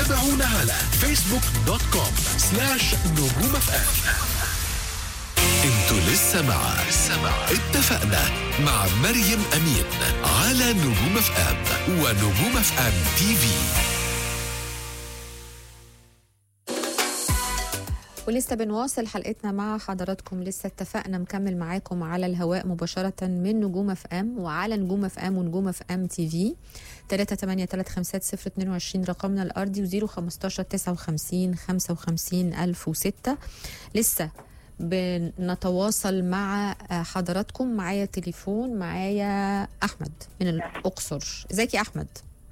تابعونا على فيسبوك دوت كوم سلاش نجوم اف ام انتوا لسه مع لسه مع اتفقنا مع مريم امين على نجوم اف ام ونجوم اف ام تي في ولسه بنواصل حلقتنا مع حضراتكم لسه اتفقنا مكمل معاكم على الهواء مباشرة من نجوم اف ام وعلى نجوم اف ام ونجوم اف ام تي في 3 8 3 5 0 22 رقمنا الارضي و0 15 59 55 1006 لسه بنتواصل مع حضراتكم معايا تليفون معايا احمد من الاقصر ازيك يا احمد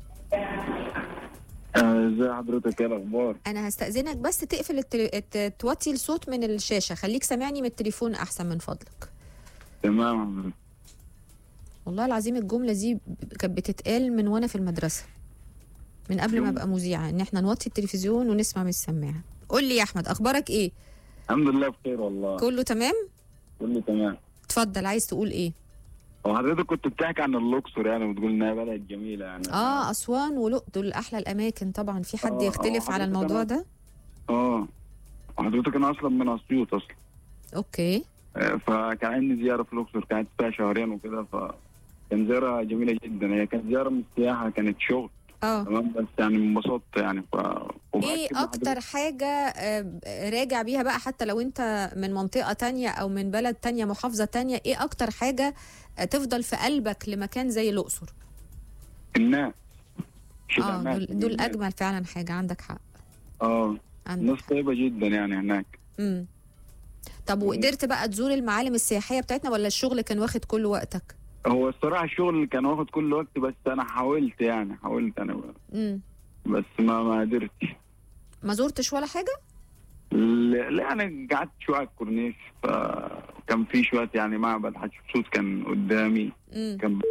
ازي حضرتك ايه الاخبار؟ انا هستاذنك بس تقفل التل... الت- توطي الصوت من الشاشه خليك سامعني من التليفون احسن من فضلك تمام والله العظيم الجمله دي ب- كانت بتتقال من وانا في المدرسه من قبل ما ابقى مذيعه ان احنا نوطي التلفزيون ونسمع من السماعه قول لي يا احمد اخبارك ايه الحمد لله بخير والله كله تمام كله تمام اتفضل عايز تقول ايه هو حضرتك كنت بتحكي عن الاقصر يعني وتقول انها بلد جميله يعني اه اسوان ولق دول احلى الاماكن طبعا في حد آه، يختلف آه، على حضرتك الموضوع أنا- ده اه وحضرتك انا اصلا من اسيوط اصلا اوكي آه، فكان عندي زياره في الاقصر كانت فيها شهرين وكده ف كان زياره جميله جدا هي كانت زياره من السياحه كانت شغل اه تمام بس يعني انبسطت يعني ف وبأكد ايه لحضرتك- اكتر حاجة آه، راجع بيها بقى حتى لو انت من منطقة تانية او من بلد تانية محافظة تانية ايه اكتر حاجة آه، تفضل في قلبك لمكان زي الاقصر الناس شيء اه الناس دول, دول الناس. اجمل فعلا حاجة عندك حق اه عندك الناس حق طيبه جدا يعني هناك امم طب وقدرت بقى تزور المعالم السياحية بتاعتنا ولا الشغل كان واخد كل وقتك هو الصراحه الشغل كان واخد كل وقت بس انا حاولت يعني حاولت انا امم بس ما ما قدرتش ما زرتش ولا حاجة لا لا، انا قعدت شويه على الكورنيش فكان في شويه يعني معبد حتشبسوت كان قدامي امم كان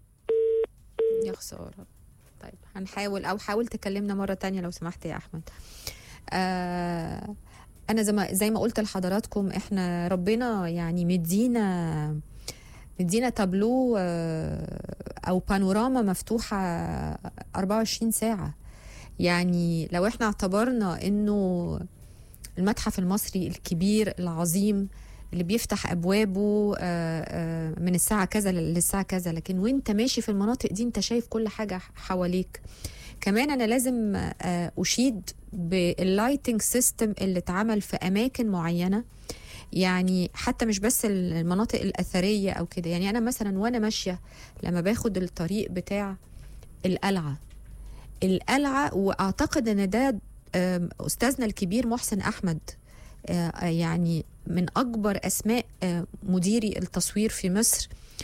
يا خسارة طيب هنحاول أو حاول تكلمنا مرة تانية لو سمحت يا أحمد آه أنا زي ما زي ما قلت لحضراتكم إحنا ربنا يعني مدينا مدينا تابلو آه، أو بانوراما مفتوحة 24 ساعة يعني لو إحنا اعتبرنا إنه المتحف المصري الكبير العظيم اللي بيفتح ابوابه آه، آه، من الساعه كذا للساعه كذا لكن وانت ماشي في المناطق دي انت شايف كل حاجه حواليك كمان انا لازم آه، اشيد باللايتنج سيستم اللي اتعمل في اماكن معينه يعني حتى مش بس المناطق الاثريه او كده يعني انا مثلا وانا ماشيه لما باخد الطريق بتاع القلعه القلعه واعتقد ان ده آم، استاذنا الكبير محسن احمد آه، يعني من اكبر اسماء آه، مديري التصوير في مصر